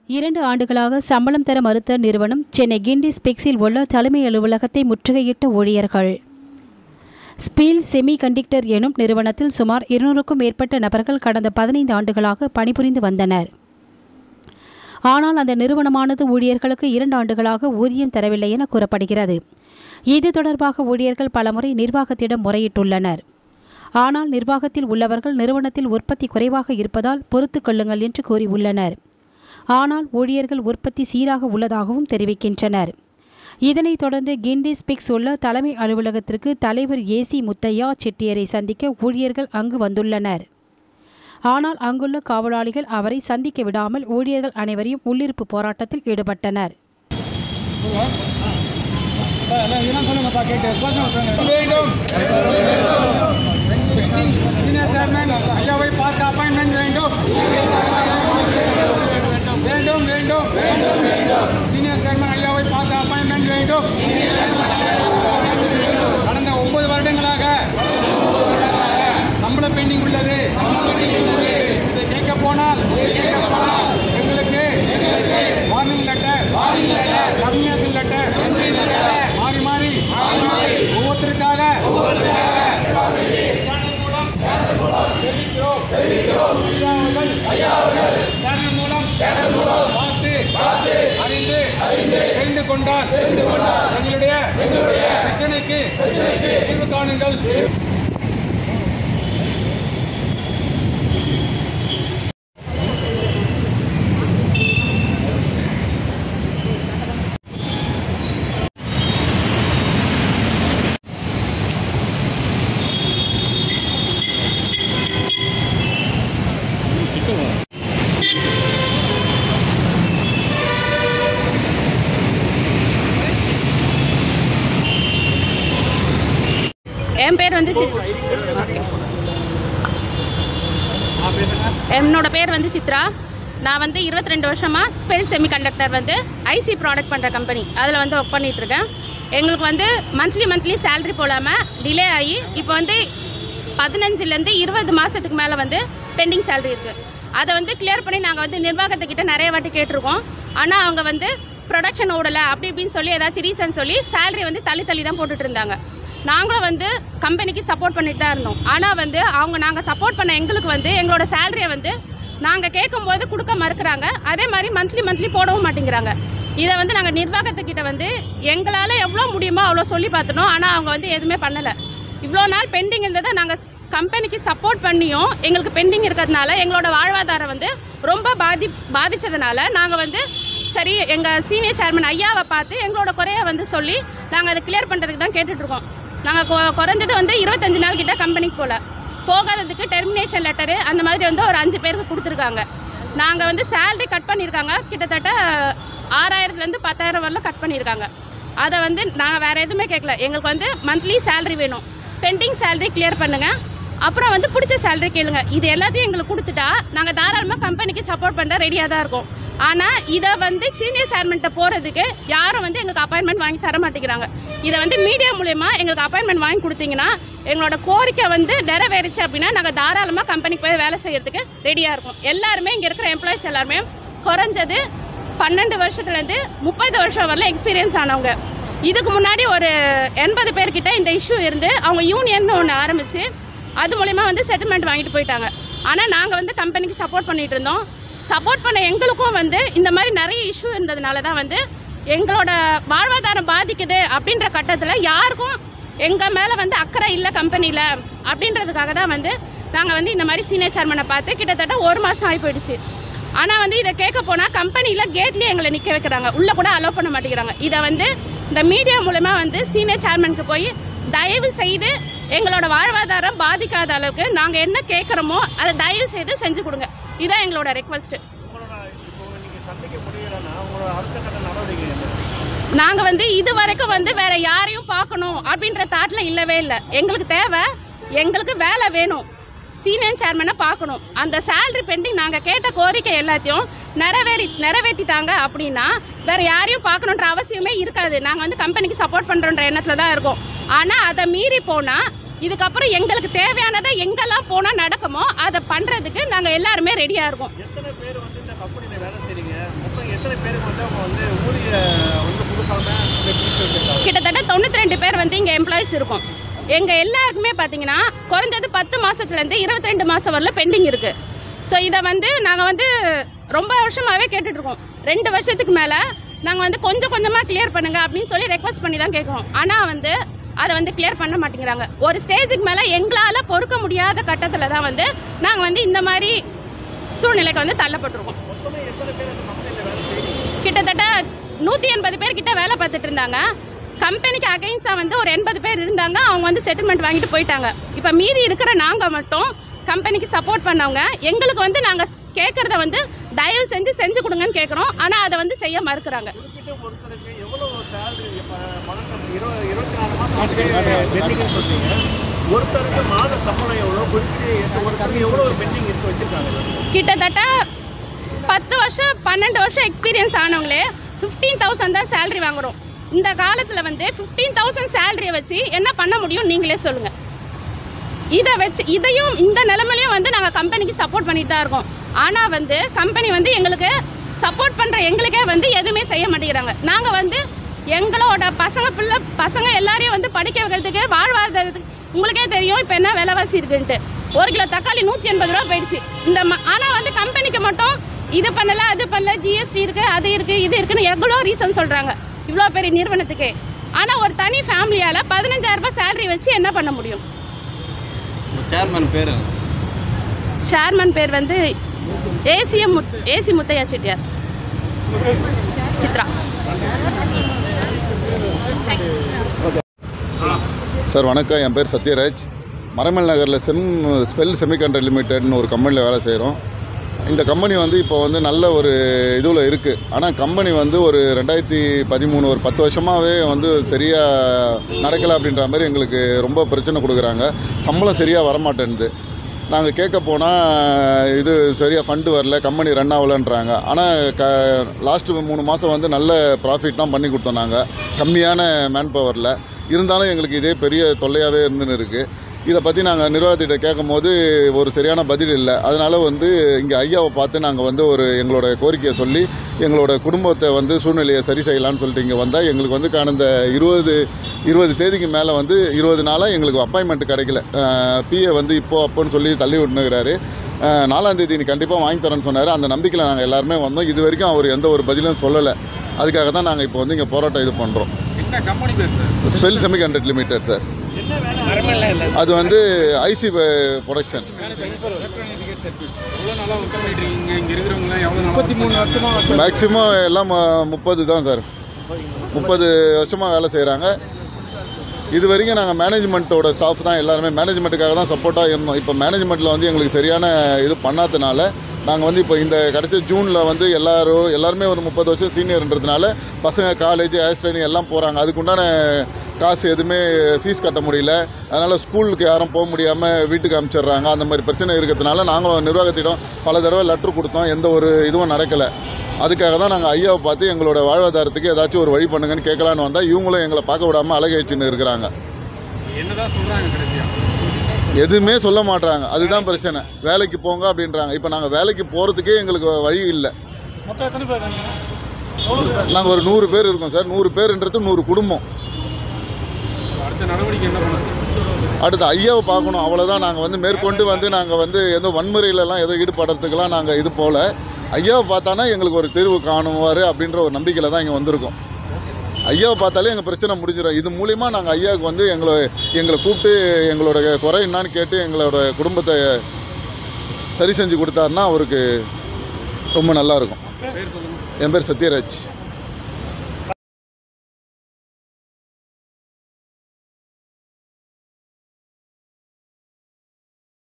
இரண்டு ஆண்டுகளாக சம்பளம் தர மறுத்த நிறுவனம் சென்னை கிண்டி ஸ்பெக்ஸில் உள்ள தலைமை அலுவலகத்தை முற்றுகையிட்ட ஊழியர்கள் ஸ்பீல் செமி கண்டக்டர் எனும் நிறுவனத்தில் சுமார் இருநூறுக்கும் மேற்பட்ட நபர்கள் கடந்த பதினைந்து ஆண்டுகளாக பணிபுரிந்து வந்தனர் ஆனால் அந்த நிறுவனமானது ஊழியர்களுக்கு இரண்டு ஆண்டுகளாக ஊதியம் தரவில்லை என கூறப்படுகிறது இது தொடர்பாக ஊழியர்கள் பலமுறை நிர்வாகத்திடம் முறையிட்டுள்ளனர் ஆனால் நிர்வாகத்தில் உள்ளவர்கள் நிறுவனத்தில் உற்பத்தி குறைவாக இருப்பதால் பொறுத்துக் கொள்ளுங்கள் என்று கூறியுள்ளனர் ஆனால் ஊழியர்கள் உற்பத்தி சீராக உள்ளதாகவும் தெரிவிக்கின்றனர் இதனைத் தொடர்ந்து கிண்டி ஸ்பிக்ஸ் உள்ள தலைமை அலுவலகத்திற்கு தலைவர் ஏசி முத்தையா செட்டியரை சந்திக்க ஊழியர்கள் அங்கு வந்துள்ளனர் ஆனால் அங்குள்ள காவலாளிகள் அவரை சந்திக்க விடாமல் ஊழியர்கள் அனைவரையும் உள்ளிருப்பு போராட்டத்தில் ஈடுபட்டனர் இதெல்லாம் சொல்லுங்கப்பா கேட்டு வேண்டும் சீனியர் சேர்மேன் ஐயாவை பார்த்து அப்பாயின்மெண்ட் வேண்டும் வேண்டும் வேண்டும் சீனியர் சேர்மேன் ஐயாவை பார்த்து அப்பாயின்மெண்ட் வேண்டும் கடந்த ஒன்பது வருடங்களாக சம்பள பெண்டிங் உள்ளது இதை கேட்க போனால் எங்களுக்கு வார்னிங் லெட்டர் கம்யூனிகேஷன் லெட்டர் மாறி மாறி ஒவ்வொருத்தருக்காக சேனல் மூலம் தெரிவிக்கிறோம். சேனல் மூலம் பார்த்து அறிந்து தெரிந்து கொண்டால் எங்களுடைய பிரச்சனைக்கு தீர்வு காணுங்கள் என் பேர் வந்து சித் என்னோட பேர் வந்து சித்ரா நான் வந்து இருபத்தி ரெண்டு வருஷமாக ஸ்பெல் செமி கண்டக்டர் வந்து ஐசி ப்ராடக்ட் பண்ணுற கம்பெனி அதில் வந்து ஒர்க் பண்ணிட்டு இருக்கேன் எங்களுக்கு வந்து மந்த்லி மந்த்லி சேலரி போடாமல் டிலே ஆகி இப்போ வந்து பதினஞ்சுலேருந்து இருபது மாதத்துக்கு மேலே வந்து பெண்டிங் சேலரி இருக்குது அதை வந்து கிளியர் பண்ணி நாங்கள் வந்து நிர்வாகத்துக்கிட்ட நிறைய வாட்டி கேட்டிருக்கோம் ஆனால் அவங்க வந்து ப்ரொடக்ஷன் ஓடலை அப்படி இப்படின்னு சொல்லி ஏதாச்சும் ரீசன் சொல்லி சேலரி வந்து தள்ளி தள்ளி தான் போட்டுட்டு இருந்தாங்க நாங்களும் வந்து கம்பெனிக்கு சப்போர்ட் பண்ணிட்டு தான் இருந்தோம் ஆனால் வந்து அவங்க நாங்கள் சப்போர்ட் பண்ண எங்களுக்கு வந்து எங்களோட சேலரியை வந்து நாங்கள் கேட்கும்போது கொடுக்க மறுக்கிறாங்க அதே மாதிரி மந்த்லி மந்த்லி போடவும் மாட்டேங்கிறாங்க இதை வந்து நாங்கள் நிர்வாகத்துக்கிட்ட வந்து எங்களால் எவ்வளோ முடியுமோ அவ்வளோ சொல்லி பார்த்துனோம் ஆனால் அவங்க வந்து எதுவுமே பண்ணலை இவ்வளோ நாள் பெண்டிங் இருந்ததை நாங்கள் கம்பெனிக்கு சப்போர்ட் பண்ணியும் எங்களுக்கு பெண்டிங் இருக்கிறதுனால எங்களோட வாழ்வாதாரம் வந்து ரொம்ப பாதி பாதித்ததுனால நாங்கள் வந்து சரி எங்கள் சீனியர் சேர்மன் ஐயாவை பார்த்து எங்களோட குறைய வந்து சொல்லி நாங்கள் அதை கிளியர் பண்ணுறதுக்கு தான் கேட்டுட்ருக்கோம் நாங்கள் குறைஞ்சது வந்து இருபத்தஞ்சு நாள் கிட்ட கம்பெனிக்கு போகல போகாததுக்கு டெர்மினேஷன் லெட்டரு அந்த மாதிரி வந்து ஒரு அஞ்சு பேருக்கு கொடுத்துருக்காங்க நாங்கள் வந்து சேலரி கட் பண்ணியிருக்காங்க கிட்டத்தட்ட ஆறாயிரத்துலேருந்து பத்தாயிரம் வரல கட் பண்ணியிருக்காங்க அதை வந்து நாங்கள் வேறு எதுவுமே கேட்கல எங்களுக்கு வந்து மந்த்லி சேலரி வேணும் பெண்டிங் சேலரி கிளியர் பண்ணுங்கள் அப்புறம் வந்து பிடிச்ச சேலரி கேளுங்க இது எல்லாத்தையும் எங்களுக்கு கொடுத்துட்டா நாங்கள் தாராளமாக கம்பெனிக்கு சப்போர்ட் பண்ண ரெடியாக தான் இருக்கோம் ஆனால் இதை வந்து சீனியர் சேர்மன்ட்ட போகிறதுக்கு யாரும் வந்து எங்களுக்கு அப்பாயின்மெண்ட் வாங்கி தர மாட்டேங்கிறாங்க இதை வந்து மீடியா மூலயமா எங்களுக்கு அப்பாயின்மெண்ட் வாங்கி கொடுத்தீங்கன்னா எங்களோட கோரிக்கை வந்து நிறைவேறுச்சு அப்படின்னா நாங்கள் தாராளமாக கம்பெனிக்கு போய் வேலை செய்யறதுக்கு ரெடியாக இருக்கோம் எல்லாருமே இங்கே இருக்கிற எம்ப்ளாயிஸ் எல்லாருமே குறைஞ்சது பன்னெண்டு வருஷத்துலேருந்து முப்பது வருஷம் வரல எக்ஸ்பீரியன்ஸ் ஆனவங்க இதுக்கு முன்னாடி ஒரு எண்பது பேர்கிட்ட இந்த இஷ்யூ இருந்து அவங்க யூனியன் ஒன்று ஆரம்பித்து அது மூலயமா வந்து செட்டில்மெண்ட் வாங்கிட்டு போயிட்டாங்க ஆனால் நாங்கள் வந்து கம்பெனிக்கு சப்போர்ட் பண்ணிட்டு இருந்தோம் சப்போர்ட் பண்ண எங்களுக்கும் வந்து இந்த மாதிரி நிறைய இஷ்யூ இருந்ததுனால தான் வந்து எங்களோட வாழ்வாதாரம் பாதிக்குது அப்படின்ற கட்டத்தில் யாருக்கும் எங்கள் மேலே வந்து அக்கறை இல்லை கம்பெனியில் அப்படின்றதுக்காக தான் வந்து நாங்கள் வந்து இந்த மாதிரி சீனியர் சேர்மனை பார்த்து கிட்டத்தட்ட ஒரு மாதம் ஆகி போயிடுச்சு ஆனால் வந்து இதை கேட்க போனால் கம்பெனியில் கேட்லேயே எங்களை நிற்க வைக்கிறாங்க உள்ளே கூட அலோவ் பண்ண மாட்டேங்கிறாங்க இதை வந்து இந்த மீடியா மூலமா வந்து சீனியர் சேர்மனுக்கு போய் தயவு செய்து எங்களோட வாழ்வாதாரம் பாதிக்காத அளவுக்கு நாங்கள் என்ன கேட்குறோமோ அதை தயவு செய்து செஞ்சு கொடுங்க இதான் எங்களோட ரெக்வஸ்ட்டு உங்களோட இப்போ நீங்க சந்திக்க முடியலன்னா உங்களோட அடுத்த கட்ட நடவடிக்கை என்ன நாங்கள் வந்து இது வரைக்கும் வந்து வேற யாரையும் பார்க்கணும் அப்படின்ற தாட்டில் இல்லவே இல்லை எங்களுக்கு தேவை எங்களுக்கு வேலை வேணும் சீனியர் சேர்மனை பார்க்கணும் அந்த சேலரி பெண்டிங் நாங்கள் கேட்ட கோரிக்கை எல்லாத்தையும் நிறைவேறி நிறைவேற்றிட்டாங்க அப்படின்னா வேற யாரையும் பார்க்கணுன்ற அவசியமே இருக்காது நாங்கள் வந்து கம்பெனிக்கு சப்போர்ட் பண்ணுறோன்ற எண்ணத்தில் தான் இருக்கோம் ஆனால் அதை மீறி போனால் இதுக்கப்புறம் எங்களுக்கு தேவையானதை எங்கெல்லாம் போனால் நடக்குமோ அதை பண்ணுறதுக்கு நாங்கள் எல்லாருமே ரெடியாக இருக்கோம் எத்தனை பேர் வந்து இந்த கம்பெனியில் வேலை செய்றீங்க மொத்தம் கம்பெனியை வந்து கொடுக்காம இந்த பிரிச்சு வச்சிருக்காங்க கிட்டத்தட்ட தொண்ணூற்றி ரெண்டு பேர் வந்து இங்கே எம்ப்ளாயிஸ் இருக்கும் எங்கள் எல்லாருக்குமே பார்த்தீங்கன்னா குறைஞ்சது பத்து மாதத்துலேருந்து இருபத்தி ரெண்டு மாதம் வரல பெண்டிங் இருக்குது ஸோ இதை வந்து நாங்கள் வந்து ரொம்ப வருஷமாகவே கேட்டுட்ருக்கோம் ரெண்டு வருஷத்துக்கு மேலே நாங்கள் வந்து கொஞ்சம் கொஞ்சமாக கிளியர் பண்ணுங்க அப்படின்னு சொல்லி ரெக்வஸ்ட் பண்ணி தான் கேட்குறோம் ஆனால் வந்து அதை வந்து கிளியர் பண்ண மாட்டேங்கிறாங்க ஒரு ஸ்டேஜுக்கு மேலே எங்களால் பொறுக்க முடியாத கட்டத்தில் தான் வந்து நாங்கள் வந்து இந்த மாதிரி சூழ்நிலைக்கு வந்து தள்ளப்பட்டிருக்கோம் மொத்தமே எத்தனை பேர் அந்த கம்பெனியில் வேலை செய்யறீங்க கிட்டத்தட்ட நூற்றி எண்பது பேர் கிட்ட வேலை பார்த்துட்டு இருந்தாங்க கம்பெனிக்கு அகைன்ஸ்டாக வந்து ஒரு எண்பது பேர் இருந்தாங்க அவங்க வந்து செட்டில்மெண்ட் வாங்கிட்டு போயிட்டாங்க இப்போ மீதி இருக்கிற நாங்கள் மட்டும் கம்பெனிக்கு சப்போர்ட் பண்ணவங்க எங்களுக்கு வந்து நாங்கள் கேட்குறத வந்து தயவு செஞ்சு செஞ்சு கொடுங்கன்னு கேட்குறோம் ஆனால் அதை வந்து செய்ய மறுக்கிறாங்க குறிப்பிட்ட ஒருத்தருக்கு எவ்வளவு சேலரி பணம் இருபது இருபத்தி நாலு மாதம் பெண்டிங்னு சொல்றீங்க ஒருத்தருக்கு மாத சம்பளம் எவ்வளோ குறிப்பிட்டு ஒருத்தருக்கு எவ்வளோ பெண்டிங் இருக்கு வச்சிருக்காங்க கிட்டத்தட்ட பத்து வருஷம் பன்னெண்டு வருஷம் எக்ஸ்பீரியன்ஸ் ஆனவங்களே ஃபிஃப்டீன் தௌசண்ட் தான் சேலரி வாங்குறோம் இந்த காலத்தில் வந்து ஃபிஃப்டீன் தௌசண்ட் சேலரியை வச்சு என்ன பண்ண முடியும் நீங்களே சொல்லுங்கள் இதை வச்சு இதையும் இந்த நிலமையிலையும் வந்து நாங்கள் கம்பெனிக்கு சப்போர்ட் பண்ணிட்டு தான் இருக்கோம் ஆனால் வந்து கம்பெனி வந்து எங்களுக்கு சப்போர்ட் பண்ணுற எங்களுக்கே வந்து எதுவுமே செய்ய மாட்டேங்கிறாங்க நாங்கள் வந்து எங்களோட பசங்க பிள்ளை பசங்க எல்லாரையும் வந்து படிக்க வைக்கிறதுக்கு வாழ்வாதாரத்துக்கு உங்களுக்கே தெரியும் இப்போ என்ன விலைவாசி இருக்குன்ட்டு ஒரு கிலோ தக்காளி நூற்றி எண்பது ரூபா போயிடுச்சு இந்த ம ஆனால் வந்து கம்பெனிக்கு மட்டும் இது பண்ணல அது பண்ணல ஜிஎஸ்டி இருக்குது அது இருக்குது இது இருக்குன்னு எவ்வளோ ரீசன் சொல்கிறாங்க இவ்வளோ பெரிய நிறுவனத்துக்கு ஆனால் ஒரு தனி ஃபேமிலியால் பதினஞ்சாயிரம் ரூபாய் சேலரி வச்சு என்ன பண்ண முடியும் சேர்மன் பேர் சேர்மன் பேர் வந்து ஏசிஎம் முத் ஏசி முத்தையா செட்டியார் சித்ரா சார் வணக்கம் என் பேர் சத்யராஜ் மரமல் நகரில் செம் ஸ்பெல் செமிகண்டர் லிமிடெட்னு ஒரு கம்பெனியில் வேலை செய்கிறோம் இந்த கம்பெனி வந்து இப்போ வந்து நல்ல ஒரு இதுவில் இருக்குது ஆனால் கம்பெனி வந்து ஒரு ரெண்டாயிரத்தி பதிமூணு ஒரு பத்து வருஷமாகவே வந்து சரியாக நடக்கலை அப்படின்ற மாதிரி எங்களுக்கு ரொம்ப பிரச்சனை கொடுக்குறாங்க சம்பளம் சரியாக வரமாட்டேன்து நாங்கள் கேட்க போனால் இது சரியாக ஃபண்டு வரல கம்பெனி ரன் ஆகலன்றாங்க ஆனால் க லாஸ்ட்டு மூணு மாதம் வந்து நல்ல ப்ராஃபிட் தான் பண்ணி கொடுத்தோம் நாங்கள் கம்மியான மேன் பவரில் இருந்தாலும் எங்களுக்கு இதே பெரிய தொல்லையாகவே இருந்துன்னு இருக்குது இதை பற்றி நாங்கள் நிர்வாகத்திட்ட கேட்கும் போது ஒரு சரியான பதில் இல்லை அதனால் வந்து இங்கே ஐயாவை பார்த்து நாங்கள் வந்து ஒரு எங்களோட கோரிக்கையை சொல்லி எங்களோட குடும்பத்தை வந்து சூழ்நிலையை சரி செய்யலாம்னு சொல்லிட்டு இங்கே வந்தால் எங்களுக்கு வந்து கடந்த இருபது இருபது தேதிக்கு மேலே வந்து இருபது நாளாக எங்களுக்கு அப்பாயின்மெண்ட் கிடைக்கல பிஏ வந்து இப்போ அப்போன்னு சொல்லி தள்ளி விட்டுனுக்கிறாரு நாலாம் தேதி நீ கண்டிப்பாக வாங்கி தரேன்னு சொன்னார் அந்த நம்பிக்கையில் நாங்கள் எல்லாருமே வந்தோம் இது வரைக்கும் அவர் எந்த ஒரு பதிலும் சொல்லலை அதுக்காக தான் நாங்கள் இப்போ வந்து இங்கே போராட்டம் இது பண்ணுறோம் என்ன கம்பெனி பேர் sir Spel semiconductor limited sir என்ன வேலை மரமெல்லாம் இல்லை அது வந்து ஐசி ப்ரொடக்ஷன் எலக்ட்ரானிக் சர்வீஸ் எவ்வளோ நாளாக ஒர்க் பண்ணிட்டு இருக்கீங்க இங்கே இருக்கிறவங்களாம் எவ்வளோ முப்பத்தி மூணு வருஷமா மேக்ஸிமம் எல்லாம் முப்பது தான் சார் முப்பது வருஷமாக வேலை செய்கிறாங்க இது வரைக்கும் நாங்கள் மேனேஜ்மெண்ட்டோட ஸ்டாஃப் தான் எல்லாருமே மேனேஜ்மெண்ட்டுக்காக தான் சப்போர்ட்டாக இருந்தோம் இப்போ மேனேஜ்மெண்ட்டில் வந்து எங்களுக்கு சரியான இது பண்ணாதனால நாங்கள் வந்து இப்போ இந்த கடைசி ஜூனில் வந்து எல்லாரும் எல்லாருமே ஒரு முப்பது வருஷம் சீனியர்ன்றதுனால பசங்க காலேஜ் ஹையர் ஸ்டடி எல்லாம் போகிறாங்க அதுக்குண்டான காசு எதுவுமே ஃபீஸ் கட்ட முடியல அதனால் ஸ்கூலுக்கு யாரும் போக முடியாமல் வீட்டுக்கு அனுப்பிச்சிடுறாங்க அந்த மாதிரி பிரச்சனை இருக்கிறதுனால நாங்களும் நிர்வாகத்திடம் பல தடவை லெட்ரு கொடுத்தோம் எந்த ஒரு இதுவும் நடக்கலை அதுக்காக தான் நாங்கள் ஐயாவை பார்த்து எங்களோட வாழ்வாதாரத்துக்கு ஏதாச்சும் ஒரு வழி பண்ணுங்கன்னு கேட்கலான்னு வந்தால் இவங்களும் எங்களை பார்க்க விடாமல் அழகு வச்சுன்னு இருக்கிறாங்க என்னதான் சொல்கிறாங்க கடைசியா எதுவுமே சொல்ல மாட்றாங்க அதுதான் பிரச்சனை வேலைக்கு போங்க அப்படின்றாங்க இப்போ நாங்கள் வேலைக்கு போகிறதுக்கே எங்களுக்கு வழி இல்லை மொத்தம் எத்தனை பேர் நாங்கள் ஒரு நூறு பேர் இருக்கோம் சார் நூறு பேருன்றது நூறு குடும்பம் அடுத்த நடவடிக்கை என்ன பண்ணுறது அடுத்து ஐயாவை பார்க்கணும் அவ்வளோதான் நாங்கள் வந்து மேற்கொண்டு வந்து நாங்கள் வந்து எதோ வன்முறையிலலாம் ஏதோ ஈடுபடுறதுக்கெல்லாம் நாங்கள் இது போல் ஐயாவை பார்த்தானா எங்களுக்கு ஒரு தீர்வு காணுவார் அப்படின்ற ஒரு நம்பிக்கையில் தான் இங்கே வந்திருக்கோம் ஐயாவை பார்த்தாலே எங்கள் பிரச்சனை முடிஞ்சிடும் இது மூலிமா நாங்கள் ஐயாவுக்கு வந்து எங்களை எங்களை கூப்பிட்டு எங்களோட குறை என்னான்னு கேட்டு எங்களோட குடும்பத்தை சரி செஞ்சு கொடுத்தாருன்னா அவருக்கு ரொம்ப நல்லாயிருக்கும் பேர் சொல்லுங்கள் என் பேர் சத்யராஜ்